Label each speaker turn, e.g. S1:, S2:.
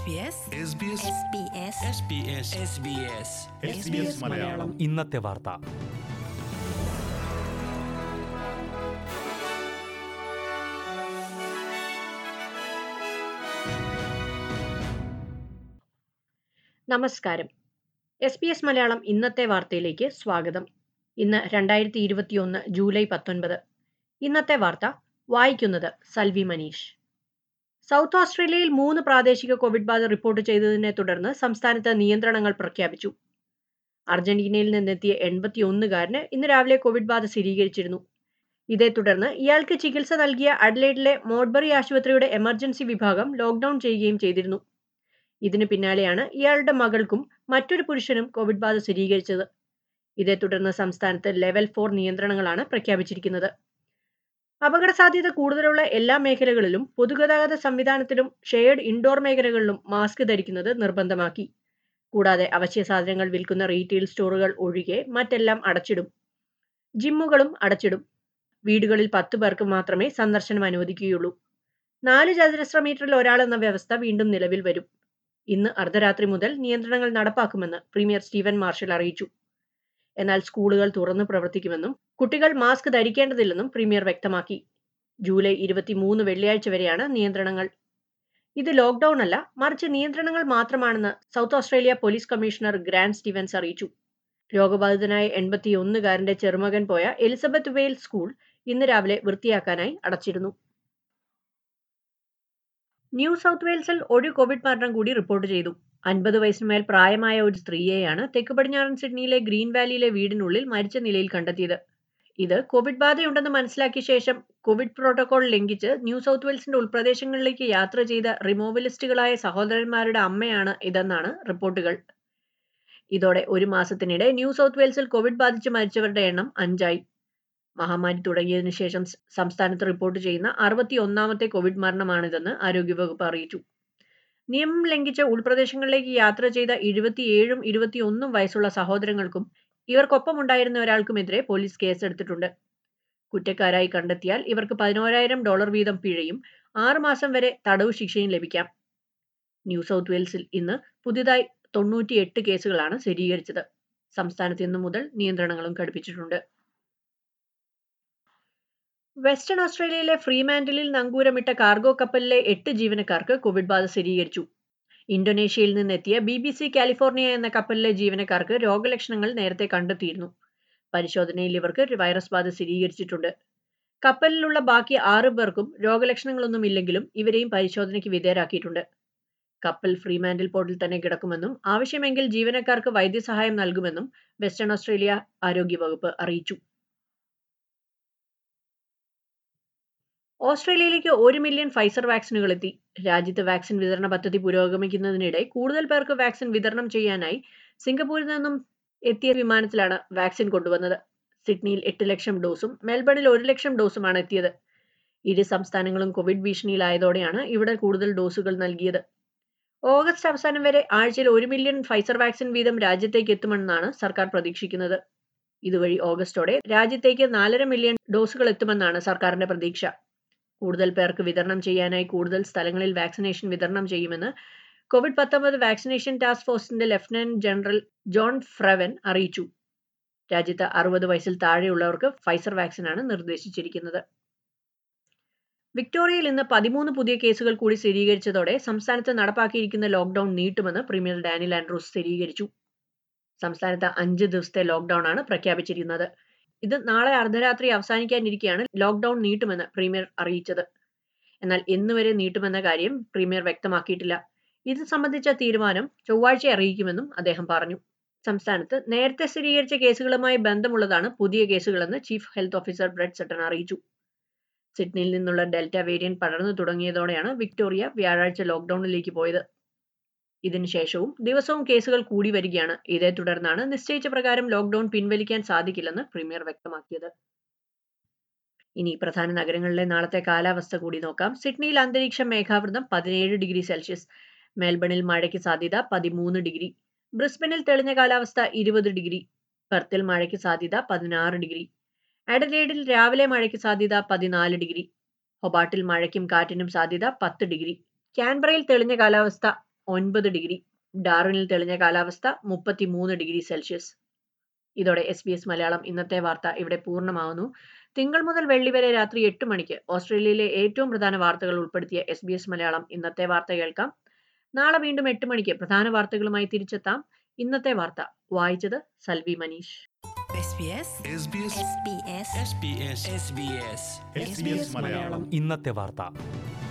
S1: SBS
S2: SBS
S3: SBS Malayalam
S4: ഇന്നത്തെ വാർത്ത
S5: നമസ്കാരം എസ് ബി എസ് മലയാളം ഇന്നത്തെ വാർത്തയിലേക്ക് സ്വാഗതം ഇന്ന് രണ്ടായിരത്തി ഇരുപത്തിയൊന്ന് ജൂലൈ പത്തൊൻപത് ഇന്നത്തെ വാർത്ത വായിക്കുന്നത് സൽവി മനീഷ് സൗത്ത് ഓസ്ട്രേലിയയിൽ മൂന്ന് പ്രാദേശിക കോവിഡ് ബാധ റിപ്പോർട്ട് ചെയ്തതിനെ തുടർന്ന് സംസ്ഥാനത്ത് നിയന്ത്രണങ്ങൾ പ്രഖ്യാപിച്ചു അർജന്റീനയിൽ നിന്നെത്തിയ എൺപത്തിയൊന്നുകാരന് ഇന്ന് രാവിലെ കോവിഡ് ബാധ സ്ഥിരീകരിച്ചിരുന്നു ഇതേ തുടർന്ന് ഇയാൾക്ക് ചികിത്സ നൽകിയ അഡ്ലൈഡിലെ മോഡ്ബറി ആശുപത്രിയുടെ എമർജൻസി വിഭാഗം ലോക്ക്ഡൌൺ ചെയ്യുകയും ചെയ്തിരുന്നു ഇതിനു പിന്നാലെയാണ് ഇയാളുടെ മകൾക്കും മറ്റൊരു പുരുഷനും കോവിഡ് ബാധ സ്ഥിരീകരിച്ചത് ഇതേ തുടർന്ന് സംസ്ഥാനത്ത് ലെവൽ ഫോർ നിയന്ത്രണങ്ങളാണ് പ്രഖ്യാപിച്ചിരിക്കുന്നത് അപകട സാധ്യത കൂടുതലുള്ള എല്ലാ മേഖലകളിലും പൊതുഗതാഗത സംവിധാനത്തിലും ഷെയർഡ് ഇൻഡോർ മേഖലകളിലും മാസ്ക് ധരിക്കുന്നത് നിർബന്ധമാക്കി കൂടാതെ അവശ്യ സാധനങ്ങൾ വിൽക്കുന്ന റീറ്റെയിൽ സ്റ്റോറുകൾ ഒഴികെ മറ്റെല്ലാം അടച്ചിടും ജിമ്മുകളും അടച്ചിടും വീടുകളിൽ പത്ത് പേർക്ക് മാത്രമേ സന്ദർശനം അനുവദിക്കുകയുള്ളൂ നാല് ചതുരശ്ര മീറ്ററിൽ ഒരാൾ എന്ന വ്യവസ്ഥ വീണ്ടും നിലവിൽ വരും ഇന്ന് അർദ്ധരാത്രി മുതൽ നിയന്ത്രണങ്ങൾ നടപ്പാക്കുമെന്ന് പ്രീമിയർ സ്റ്റീവൻ മാർഷൽ അറിയിച്ചു എന്നാൽ സ്കൂളുകൾ തുറന്നു പ്രവർത്തിക്കുമെന്നും കുട്ടികൾ മാസ്ക് ധരിക്കേണ്ടതില്ലെന്നും പ്രീമിയർ വ്യക്തമാക്കി ജൂലൈ ഇരുപത്തിമൂന്ന് വെള്ളിയാഴ്ച വരെയാണ് നിയന്ത്രണങ്ങൾ ഇത് ലോക്ക്ഡൌൺ അല്ല മറിച്ച് നിയന്ത്രണങ്ങൾ മാത്രമാണെന്ന് South Australia police commissioner Grant Stevens അറിയിച്ചു രോഗബാധിതനായ എൺപത്തിയൊന്നുകാരന്റെ ചെറുമകൻ പോയ എലിസബത്ത് വെയിൽ സ്കൂൾ ഇന്ന് രാവിലെ വൃത്തിയാക്കാനായി അടച്ചിരുന്നു ന്യൂ സൗത്ത് വെയിൽസിൽ ഒരു കോവിഡ് മരണം കൂടി റിപ്പോർട്ട് ചെയ്തു അൻപത് വയസ്സിനുമേൽ പ്രായമായ ഒരു സ്ത്രീയെയാണ് തെക്ക് പടിഞ്ഞാറൻ സിഡ്നിയിലെ ഗ്രീൻ വാലിയിലെ വീടിനുള്ളിൽ മരിച്ച നിലയിൽ കണ്ടെത്തിയത് ഇത് കോവിഡ് ബാധയുണ്ടെന്ന് മനസ്സിലാക്കിയ ശേഷം കോവിഡ് പ്രോട്ടോകോൾ ലംഘിച്ച് ന്യൂ സൗത്ത് വെയിൽസിന്റെ ഉൾപ്രദേശങ്ങളിലേക്ക് യാത്ര ചെയ്ത റിമൂവലിസ്റ്റുകളായ സഹോദരന്മാരുടെ അമ്മയാണ് ഇതെന്നാണ് റിപ്പോർട്ടുകൾ ഇതോടെ ഒരു മാസത്തിനിടെ ന്യൂ സൗത്ത് വെയിൽസിൽ കോവിഡ് ബാധിച്ച് മരിച്ചവരുടെ എണ്ണം അഞ്ചായി മഹാമാരി തുടങ്ങിയതിനു ശേഷം സംസ്ഥാനത്ത് റിപ്പോർട്ട് ചെയ്യുന്ന അറുപത്തി ഒന്നാമത്തെ കോവിഡ് മരണമാണിതെന്ന് ആരോഗ്യവകുപ്പ് അറിയിച്ചു നിയമം ലംഘിച്ച് ഉൾപ്രദേശങ്ങളിലേക്ക് യാത്ര ചെയ്ത ഇരുപത്തിയേഴും ഇരുപത്തിയൊന്നും വയസ്സുള്ള സഹോദരങ്ങൾക്കും ഇവർക്കൊപ്പമുണ്ടായിരുന്ന ഒരാൾക്കുമെതിരെ പോലീസ് കേസെടുത്തിട്ടുണ്ട് കുറ്റക്കാരായി കണ്ടെത്തിയാൽ ഇവർക്ക് പതിനോരായിരം ഡോളർ വീതം പിഴയും ആറുമാസം വരെ തടവ് ശിക്ഷയും ലഭിക്കാം ന്യൂ സൗത്ത് വെയിൽസിൽ ഇന്ന് പുതിയതായി തൊണ്ണൂറ്റിയെട്ട് കേസുകളാണ് സ്ഥിരീകരിച്ചത് സംസ്ഥാനത്ത് ഇന്നു മുതൽ നിയന്ത്രണങ്ങളും ഘടിപ്പിച്ചിട്ടുണ്ട് വെസ്റ്റേൺ ഓസ്ട്രേലിയയിലെ ഫ്രീമാൻഡിലിൽ നങ്കൂരമിട്ട കാർഗോ കപ്പലിലെ എട്ട് ജീവനക്കാർക്ക് കോവിഡ് ബാധ സ്ഥിരീകരിച്ചു ഇന്തോനേഷ്യയിൽ നിന്നെത്തിയ ബി ബി സി കാലിഫോർണിയ എന്ന കപ്പലിലെ ജീവനക്കാർക്ക് രോഗലക്ഷണങ്ങൾ നേരത്തെ കണ്ടെത്തിയിരുന്നു പരിശോധനയിൽ ഇവർക്ക് വൈറസ് ബാധ സ്ഥിരീകരിച്ചിട്ടുണ്ട് കപ്പലിലുള്ള ബാക്കി ആറ് പേർക്കും രോഗലക്ഷണങ്ങളൊന്നും ഇല്ലെങ്കിലും ഇവരെയും പരിശോധനയ്ക്ക് വിധേയരാക്കിയിട്ടുണ്ട് കപ്പൽ ഫ്രീമാൻഡിൽ പോർട്ടിൽ തന്നെ കിടക്കുമെന്നും ആവശ്യമെങ്കിൽ ജീവനക്കാർക്ക് വൈദ്യസഹായം നൽകുമെന്നും വെസ്റ്റേൺ ഓസ്ട്രേലിയ ആരോഗ്യവകുപ്പ് അറിയിച്ചു ഓസ്ട്രേലിയയിലേക്ക് ഒരു മില്യൺ ഫൈസർ വാക്സിനുകൾ എത്തി രാജ്യത്ത് വാക്സിൻ വിതരണ പദ്ധതി പുരോഗമിക്കുന്നതിനിടെ കൂടുതൽ പേർക്ക് വാക്സിൻ വിതരണം ചെയ്യാനായി സിംഗപ്പൂരിൽ നിന്നും എത്തിയ വിമാനത്തിലാണ് വാക്സിൻ കൊണ്ടുവന്നത് സിഡ്നിയിൽ എട്ട് ലക്ഷം ഡോസും മെൽബണിൽ ഒരു ലക്ഷം ഡോസുമാണ് എത്തിയത് ഇരു സംസ്ഥാനങ്ങളും കോവിഡ് ഭീഷണിയിലായതോടെയാണ് ഇവിടെ കൂടുതൽ ഡോസുകൾ നൽകിയത് ഓഗസ്റ്റ് അവസാനം വരെ ആഴ്ചയിൽ ഒരു മില്യൺ ഫൈസർ വാക്സിൻ വീതം രാജ്യത്തേക്ക് എത്തുമെന്നാണ് സർക്കാർ പ്രതീക്ഷിക്കുന്നത് ഇതുവഴി ഓഗസ്റ്റോടെ രാജ്യത്തേക്ക് നാലര മില്യൺ ഡോസുകൾ എത്തുമെന്നാണ് സർക്കാരിന്റെ പ്രതീക്ഷ കൂടുതൽ പേർക്ക് വിതരണം ചെയ്യാനായി കൂടുതൽ സ്ഥലങ്ങളിൽ വാക്സിനേഷൻ വിതരണം ചെയ്യുമെന്ന് കോവിഡ് പത്തൊമ്പത് വാക്സിനേഷൻ ടാസ്ക് ഫോഴ്സിന്റെ ലഫ്റ്റനന്റ് ജനറൽ ജോൺ ഫ്രവൻ അറിയിച്ചു രാജ്യത്ത് അറുപത് വയസ്സിൽ താഴെയുള്ളവർക്ക് ഫൈസർ വാക്സിനാണ് നിർദ്ദേശിച്ചിരിക്കുന്നത് വിക്ടോറിയയിൽ ഇന്ന് പതിമൂന്ന് പുതിയ കേസുകൾ കൂടി സ്ഥിരീകരിച്ചതോടെ സംസ്ഥാനത്ത് നടപ്പാക്കിയിരിക്കുന്ന ലോക്ക്ഡൌൺ നീട്ടുമെന്ന് പ്രീമിയർ ഡാനിൽ ആൻഡ്രൂസ് സ്ഥിരീകരിച്ചു സംസ്ഥാനത്ത് അഞ്ച് ദിവസത്തെ ലോക്ക്ഡൌൺ ആണ് പ്രഖ്യാപിച്ചിരിക്കുന്നത് ഇത് നാളെ അർദ്ധരാത്രി അവസാനിക്കാനിരിക്കെയാണ് ലോക്ക്ഡൌൺ നീട്ടുമെന്ന് പ്രീമിയർ അറിയിച്ചത് എന്നാൽ എന്നുവരെ നീട്ടുമെന്ന കാര്യം പ്രീമിയർ വ്യക്തമാക്കിയിട്ടില്ല ഇത് സംബന്ധിച്ച തീരുമാനം ചൊവ്വാഴ്ച അറിയിക്കുമെന്നും അദ്ദേഹം പറഞ്ഞു സംസ്ഥാനത്ത് നേരത്തെ സ്ഥിരീകരിച്ച കേസുകളുമായി ബന്ധമുള്ളതാണ് പുതിയ കേസുകളെന്ന് chief health officer Brad Sutton അറിയിച്ചു സിഡ്നിയിൽ നിന്നുള്ള ഡെൽറ്റ വേരിയന്റ് പടർന്നു തുടങ്ങിയതോടെയാണ് വിക്ടോറിയ വ്യാഴാഴ്ച ലോക്ക്ഡൌണിലേക്ക് പോയത് ഇതിനുശേഷവും ദിവസവും കേസുകൾ കൂടി വരികയാണ് ഇതേ തുടർന്നാണ് നിശ്ചയിച്ച പ്രകാരം ലോക്ക്ഡൌൺ പിൻവലിക്കാൻ സാധിക്കില്ലെന്ന് പ്രീമിയർ വ്യക്തമാക്കിയത് ഇനി പ്രധാന നഗരങ്ങളിലെ നാളത്തെ കാലാവസ്ഥ കൂടി നോക്കാം സിഡ്നിയിൽ അന്തരീക്ഷം മേഘാവൃതം പതിനേഴ് ഡിഗ്രി സെൽഷ്യസ് മെൽബണിൽ മഴയ്ക്ക് സാധ്യത പതിമൂന്ന് ഡിഗ്രി ബ്രിസ്ബനിൽ തെളിഞ്ഞ കാലാവസ്ഥ ഇരുപത് ഡിഗ്രി പെർത്തിൽ മഴയ്ക്ക് സാധ്യത പതിനാറ് ഡിഗ്രി അഡലേഡിൽ രാവിലെ മഴയ്ക്ക് സാധ്യത പതിനാല് ഡിഗ്രി ഹൊബാട്ടിൽ മഴയ്ക്കും കാറ്റിനും സാധ്യത പത്ത് ഡിഗ്രി ക്യാൻബറയിൽ തെളിഞ്ഞ കാലാവസ്ഥ ഒൻപത് ഡിഗ്രി ഡാർവിനിൽ തെളിഞ്ഞ കാലാവസ്ഥ മുപ്പത്തിമൂന്ന് ഡിഗ്രി സെൽഷ്യസ് ഇതോടെ എസ് ബി എസ് മലയാളം ഇന്നത്തെ വാർത്ത ഇവിടെ പൂർണ്ണമാകുന്നു തിങ്കൾ മുതൽ വെള്ളി വരെ രാത്രി എട്ട് മണിക്ക് ഓസ്ട്രേലിയയിലെ ഏറ്റവും പ്രധാന വാർത്തകൾ ഉൾപ്പെടുത്തിയ എസ് ബി എസ് മലയാളം ഇന്നത്തെ വാർത്ത കേൾക്കാം നാളെ വീണ്ടും എട്ട് മണിക്ക് പ്രധാന വാർത്തകളുമായി തിരിച്ചെത്താം ഇന്നത്തെ വാർത്ത വായിച്ചത് Salvi Manish
S1: SBS
S3: SBS
S1: SBS
S2: SBS
S3: SBS Malayalam
S2: ഇന്നത്തെ വാർത്ത